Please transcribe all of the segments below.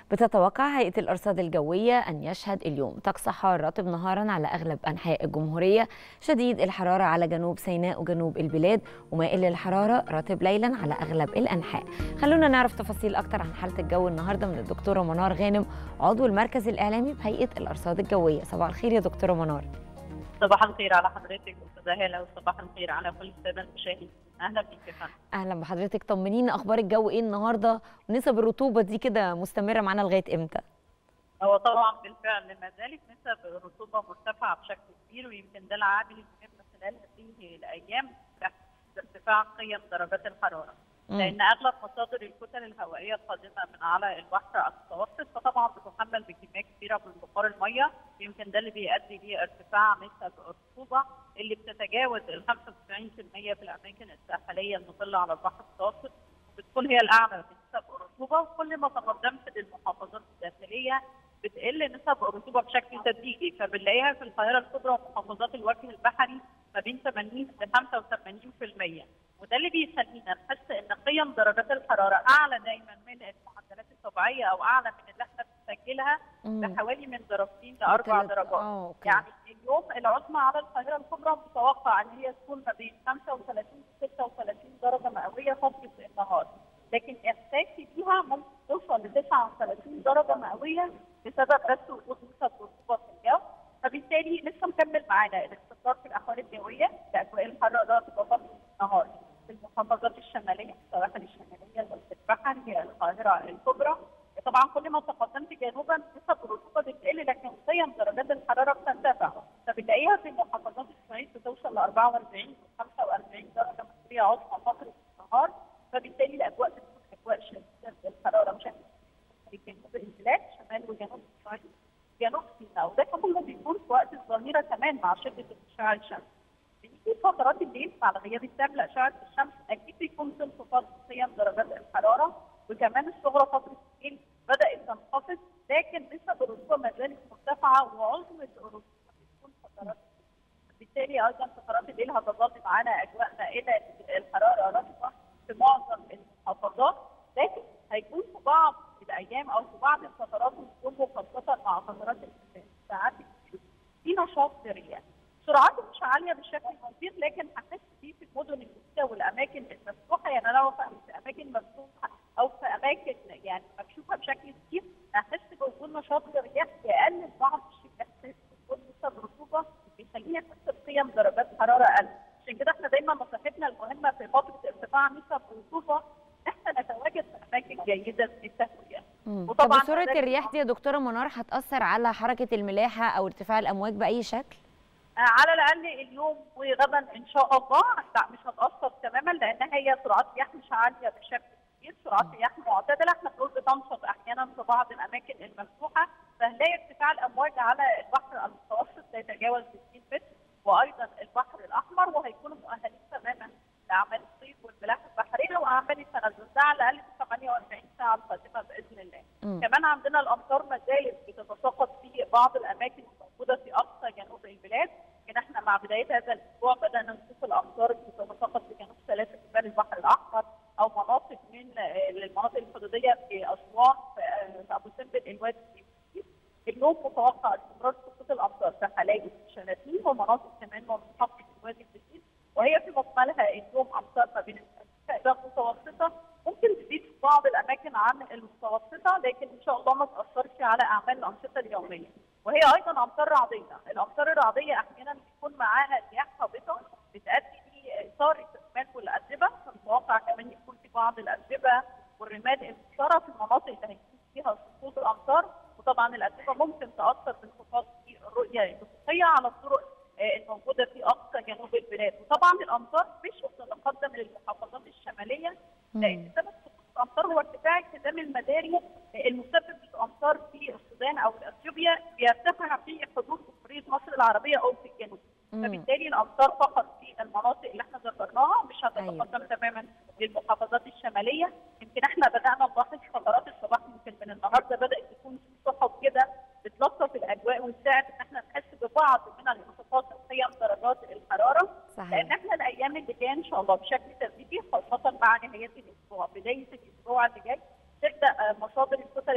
بتتوقع هيئة الأرصاد الجوية أن يشهد اليوم طقس حار رطب نهارا على أغلب أنحاء الجمهورية شديد الحرارة على جنوب سيناء وجنوب البلاد ومائل للحرارة رطب ليلا على أغلب الأنحاء خلونا نعرف تفاصيل أكتر عن حالة الجو النهاردة من الدكتورة منار غانم عضو المركز الإعلامي بهيئة الأرصاد الجوية صباح الخير يا دكتورة منار صباح الخير على حضرتك استاذه هاله وصباح الخير على كل الساده المشاهدين اهلا بيك يا فندم أهلا بحضرتك طمنينا أخبار الجو إيه النهاردة ونسب الرطوبة دي كده مستمرة معانا لغاية إمتى؟ هو طبعا بالفعل ما زالت نسب الرطوبه مرتفعه بشكل كبير ويمكن ده العامل المهم خلال هذه الايام ارتفاع قيم درجات الحراره لان اغلب مصادر الكتل الهوائيه القادمه من على البحر المتوسط فطبعا بتحمل بكميات كبيره من بخار الميه يمكن ده اللي بيؤدي لارتفاع نسب الرطوبه اللي بتتجاوز ال 95% في الاماكن الساحليه المطله على البحر المتوسط بتكون هي الاعلى في نسب الرطوبه وكل ما تقدمت للمحافظات الداخليه بتقل نسب الرطوبه بشكل تدريجي فبنلاقيها في القاهره الكبرى ومحافظات الوجه البحري ما بين 80 ل 85% وده اللي بيخلينا نحس ان قيم درجات الحراره اعلى دايما من المعدلات الطبيعيه او اعلى من اللي احنا بنسجلها بحوالي من درجتين لاربع درجات يعني اليوم العظمى على القاهره الكبرى متوقع ان هي تكون ما بين 35 و 36 درجه مئويه فتره النهار لكن احساسي بيها ممكن توصل ل 39 درجه مئويه بسبب بس وجود نسب رطوبه في الجو فبالتالي لسه مكمل معانا الاستقرار في الاحوال الجويه الاجواء الحاره تبقى فتره النهار في المحافظات الشماليه السواحل الشماليه الوسط البحري القاهره الكبرى طبعا كل ما تقدمت جنوبا نسب الرطوبه بتقل لكن قيم درجات الحراره بترتفع فبتلاقيها في محافظات الصعيد بتوصل ل 44 و 45 درجه مئويه عظمى فتره النهار فبالتالي الاجواء بتكون اجواء شديده الحراره بشكل في جنوب البلاد شمال وجنوب الصعيد جنوب سيناء وده كله بيكون في وقت الظهيره كمان مع شده الاشعاع الشمسي بنيجي فترات الليل مع غياب الشمس اشعه الشمس اكيد بيكون في انخفاض قيم درجات الحراره وكمان الصغرى فتره الليل بدات تنخفض لكن نسب الرطوبه ما زالت مرتفعه وعظمه الرطوبه بتكون فترات بالتالي ايضا فترات الليل هتظل معانا اجواء مائله الحراره رطبه في معظم المحافظات لكن هيكون في بعض الايام او في بعض الفترات بتكون مخصصه مع فترات الساعات في نشاط رياح سرعته مش عاليه بالشكل المطير لكن هحس فيه في المدن الجديده والاماكن المفتوحه يعني انا لو في اماكن مفتوحه او في اماكن يعني مكشوفه بشكل كتير هحس بوجود نشاط رياح يقلل بعض الشيء احساس وجود نسب رطوبه بيخليني احس بقيم درجات حراره اقل عشان كده احنا دايما نصيحتنا المهمه في فتره ارتفاع نسب الرطوبه احنا نتواجد في اماكن جيده للتهويه وطبعا سرعه الرياح دي يا دكتوره منار هتاثر على حركه الملاحه او ارتفاع الامواج باي شكل؟ على الاقل اليوم وغدا ان شاء الله لا مش هتاثر تماما لان هي سرعات رياح مش عاليه بشكل كبير سرعات رياح معتدله احنا بنقول بتنشط احيانا في بعض الاماكن المفتوحه فهنلاقي ارتفاع الامواج على البحر المتوسط لا يتجاوز 60 متر وايضا البحر الاحمر وهيكونوا مؤهلين تماما لاعمال الصيد والملاحه البحريه واعمال التنزل ده على الاقل في 48 ساعه القادمه باذن الله. م. كمان عندنا الامطار ما زالت بتتساقط في بعض الاماكن الموجوده في اقصى جنوب البلاد لكن احنا مع بدايه هذا الاسبوع بدانا نشوف الامطار بتتساقط في جنوب ثلاثه جبال البحر الاحمر او مناطق من المناطق الحدوديه في اسوان في ابو سمبل الوادي اليوم متوقع استمرار سقوط الامطار في حلايب شلاتين ومناطق كمان من محافظه الوادي الجديد وهي في مجملها اليوم امطار ما بين المتوسطه ممكن تزيد في بعض الاماكن عن المتوسطه لكن ان شاء الله ما تاثرش على اعمال الانشطه اليوميه وهي ايضا امطار رعديه، الامطار الرعديه احيانا بيكون معاها رياح هابطه بتؤدي لاثاره الرمال والاتربه فمتوقع كمان يكون في بعض الاتربه والرمال المكسره في المناطق اللي هيكون فيها سقوط الامطار وطبعا الاتربه ممكن تاثر بانخفاض في الرؤيه الافقيه على الطرق الموجوده في اقصى جنوب البلاد وطبعا الامطار مش بتتقدم للمحافظات الشماليه لان سبب سقوط الامطار هو ارتفاع التزام المداري المسبب للامطار في السودان او في اثيوبيا بيرتفع في حدود جمهوريه مصر العربيه او في الجنوب فبالتالي الامطار فقط في المناطق اللي احنا ذكرناها مش هتتقدم أيوة. تماما للمحافظات الشماليه يمكن احنا بدانا نلاحظ فترات الصباح يمكن من النهارده بدات يكون في سحب كده بتلطف الاجواء وتساعد ان احنا نحس ببعض من الانخفاض في قيم درجات الحراره صحيح. لان احنا الايام اللي جايه ان شاء الله بشكل تدريجي خاصه مع نهايه الاسبوع بدايه الاسبوع اللي جاي تبدا مصادر الكتل الهوائيه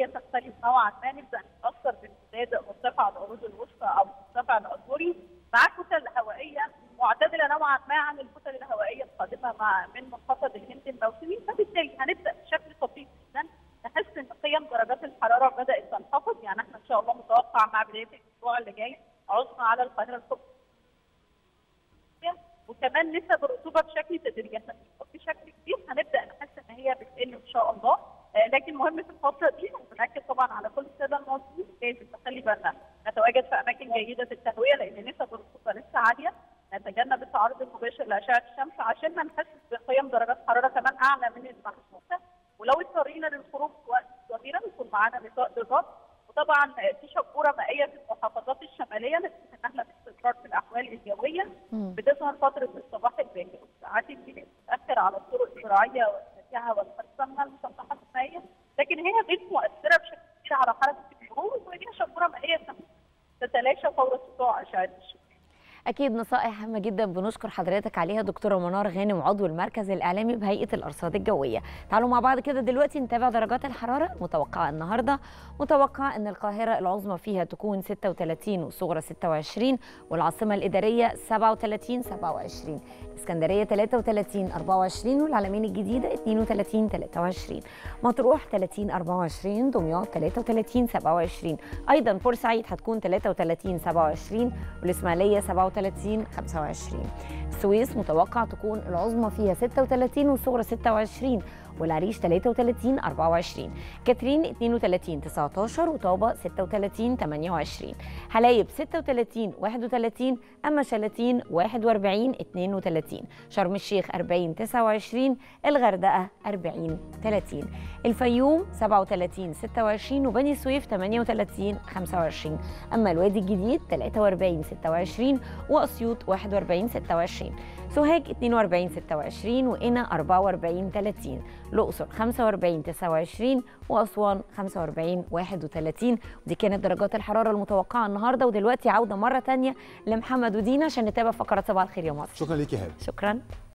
تختلف نوعا ما نبدا نتاثر بامتداد مرتفع العروض الوسطى او مرتفع الازوري مع كتل هوائيه معتدله نوعا ما عن الكتل الهوائيه القادمه مع من منخفض الهند الموسمي فبالتالي هنبدا بشكل طبيعي جدا نحس ان قيم درجات الحراره بدات تنخفض يعني احنا ان شاء الله متوقع مع بدايه الاسبوع اللي جاي عظمى على القاهره الكبرى وكمان نسب الرطوبه بشكل تدريجي بشكل كبير هنبدا نحس ان هي بتقل ان شاء الله آه لكن مهم في الفتره دي بنأكد طبعا على كل الساده المواطنين لازم نخلي بالنا نتواجد في اماكن جيده التهويه لان نسب الرطوبه لسه عاليه نتجنب التعرض المباشر لاشعه الشمس عشان ما نحس بقيم درجات حراره كمان اعلى من المحسوسه ولو اضطرينا للخروج في وقت ظهيرا يكون معانا غطاء ضغط وطبعا في شبوره مائيه في المحافظات الشماليه نتيجه ان احنا في استقرار في الاحوال الجويه بتظهر فتره الصباح الباكر والساعات الليل بتاثر على الطرق الزراعيه والسريعه والخرسانه المسطحات المائيه لكن هي غير مؤثره بشكل كبير على حركه المرور وهي شبوره مائيه تتلاشى فور سطوع اشعه الشمس اكيد نصائح هامه جدا بنشكر حضرتك عليها دكتوره منار غانم عضو المركز الاعلامي بهيئه الارصاد الجويه تعالوا مع بعض كده دلوقتي نتابع درجات الحراره المتوقعه النهارده متوقع ان القاهره العظمى فيها تكون 36 والصغرى 26 والعاصمه الاداريه 37 27 اسكندريه 33 24 والعلمين الجديده 32 23 مطروح 30 24 دمياط 33 27 ايضا بورسعيد هتكون 33 27 والاسماعيليه 37 25 السويس متوقع تكون العظمى فيها 36 والصغرى 26 والعريش 33 24 كاترين 32 19 وطابة 36 28 حلايب 36 31 أما شلاتين 41 32 شرم الشيخ 40 29 الغردقة 40 30 الفيوم 37 26 وبني سويف 38 25 أما الوادي الجديد 43 26 وأسيوط 41 26 سوهاج 42 26 وقنا 44 30 الأقصر 45 29 وأسوان 45 31 ودي كانت درجات الحرارة المتوقعة النهاردة ودلوقتي عودة مرة تانية لمحمد ودينا عشان نتابع فقرات صباح الخير يا مصر شكرا ليك يا هاب شكرا